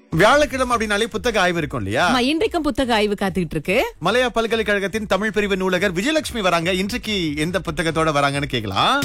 வியாழக்கிழமை அப்படின்னாலே புத்தக ஆய்வு இருக்கும் இல்லையா ஆமா, இன்றைக்கும் புத்தக ஆய்வு காத்துக்கிட்டு இருக்கு மலையா பல்கலைக்கழகத்தின் தமிழ் பிரிவு நூலகர் விஜயலட்சுமி வராங்க இன்றைக்கு எந்த புத்தகத்தோட வராங்கன்னு கேக்கலாம்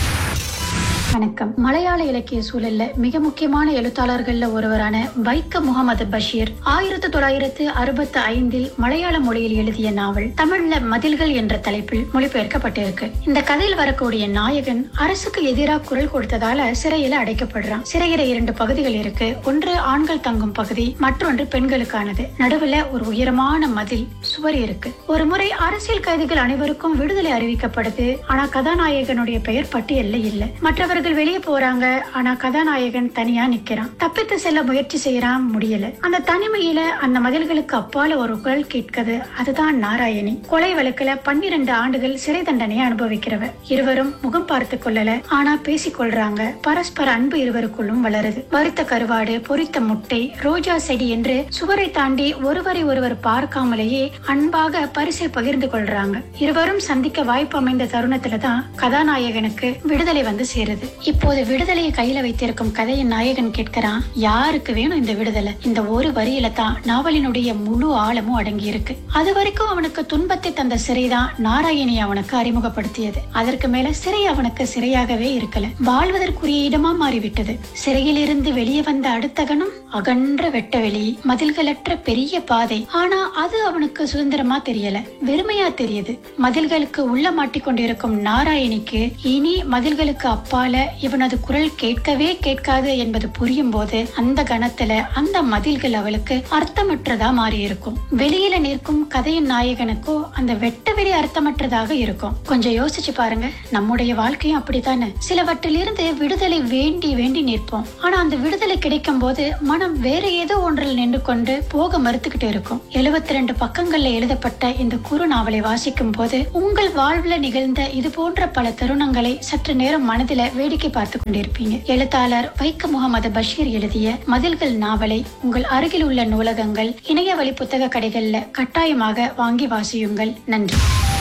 வணக்கம் மலையாள இலக்கிய சூழல்ல மிக முக்கியமான எழுத்தாளர்கள்ல ஒருவரான வைக்க முகமது பஷீர் ஆயிரத்தி தொள்ளாயிரத்து அறுபத்தி ஐந்தில் மலையாள மொழியில் எழுதிய நாவல் தமிழ்ல மதில்கள் என்ற தலைப்பில் மொழிபெயர்க்கப்பட்டிருக்கு இந்த கதையில் வரக்கூடிய நாயகன் அரசுக்கு எதிராக குரல் கொடுத்ததால சிறையில அடைக்கப்படுறான் சிறையில இரண்டு பகுதிகள் இருக்கு ஒன்று ஆண்கள் தங்கும் பகுதி மற்றொன்று பெண்களுக்கானது நடுவுல ஒரு உயரமான மதில் சுவர் இருக்கு ஒரு முறை அரசியல் கைதிகள் அனைவருக்கும் விடுதலை அறிவிக்கப்படுது ஆனா கதாநாயகனுடைய பெயர் பட்டியல்ல இல்ல மற்றவர்கள் வெளியே போறாங்க ஆனா கதாநாயகன் தனியா நிக்கிறான் தப்பித்து செல்ல முயற்சி செய்யறான் முடியல அந்த தனிமையில அந்த மதில்களுக்கு அப்பால ஒரு குரல் கேட்குது அதுதான் நாராயணி கொலை வழக்குல பன்னிரண்டு ஆண்டுகள் சிறை தண்டனையை அனுபவிக்கிறவ இருவரும் முகம் பார்த்து கொள்ளல ஆனா பேசிக் கொள்றாங்க பரஸ்பர அன்பு இருவருக்குள்ளும் வளருது வறுத்த கருவாடு பொரித்த முட்டை ரோஜா செடி என்று சுவரை தாண்டி ஒருவரை ஒருவர் பார்க்காமலேயே அன்பாக பரிசை பகிர்ந்து கொள்றாங்க இருவரும் சந்திக்க வாய்ப்பு அமைந்த தருணத்துல தான் கதாநாயகனுக்கு விடுதலை வந்து சேருது இப்போது விடுதலையை கையில வைத்திருக்கும் கதையின் நாயகன் கேட்கிறான் யாருக்கு வேணும் இந்த விடுதலை இந்த ஒரு வரியில தான் நாவலினுடைய முழு ஆழமும் அடங்கி இருக்கு அது வரைக்கும் அவனுக்கு துன்பத்தை தந்த சிறைதான் நாராயணி அவனுக்கு அறிமுகப்படுத்தியது அதற்கு மேல சிறை அவனுக்கு சிறையாகவே இருக்கல வாழ்வதற்குரிய இடமா மாறிவிட்டது சிறையில் இருந்து வெளியே வந்த அடுத்த கணம் அகன்ற வெட்ட வெளி மதில்களற்ற பெரிய பாதை ஆனா அது அவனுக்கு சுதந்திரமா தெரியல வெறுமையா தெரியுது மதில்களுக்கு உள்ள மாட்டிக்கொண்டிருக்கும் நாராயணிக்கு இனி மதில்களுக்கு அப்பால இவனது குரல் கேட்கவே கேட்காது என்பது புரியும் போது அந்த கணத்துல அந்த மதில்கள் அவளுக்கு அர்த்தமற்றதா மாறி இருக்கும் வெளியில நிற்கும் கதையின் நாயகனுக்கோ அந்த வெட்ட வெளி அர்த்தமற்றதாக இருக்கும் கொஞ்சம் யோசிச்சு பாருங்க நம்முடைய வாழ்க்கையும் அப்படித்தானே சிலவற்றிலிருந்து விடுதலை வேண்டி வேண்டி நிற்போம் ஆனா அந்த விடுதலை கிடைக்கும் போது மனம் வேற ஏதோ ஒன்றில் நின்று கொண்டு போக மறுத்துக்கிட்டு இருக்கும் எழுபத்தி ரெண்டு பக்கங்கள்ல எழுதப்பட்ட இந்த குறு நாவலை வாசிக்கும் போது உங்கள் வாழ்வுல நிகழ்ந்த இது போன்ற பல தருணங்களை சற்று நேரம் மனதில வேடிக்கை பார்த்து கொண்டிருப்பீங்க எழுத்தாளர் வைக்க முகமது பஷீர் எழுதிய மதில்கள் நாவலை உங்கள் அருகில் உள்ள நூலகங்கள் இணைய வழி புத்தக கடைகள்ல கட்டாயமாக வாங்கி வாசியுங்கள் நன்றி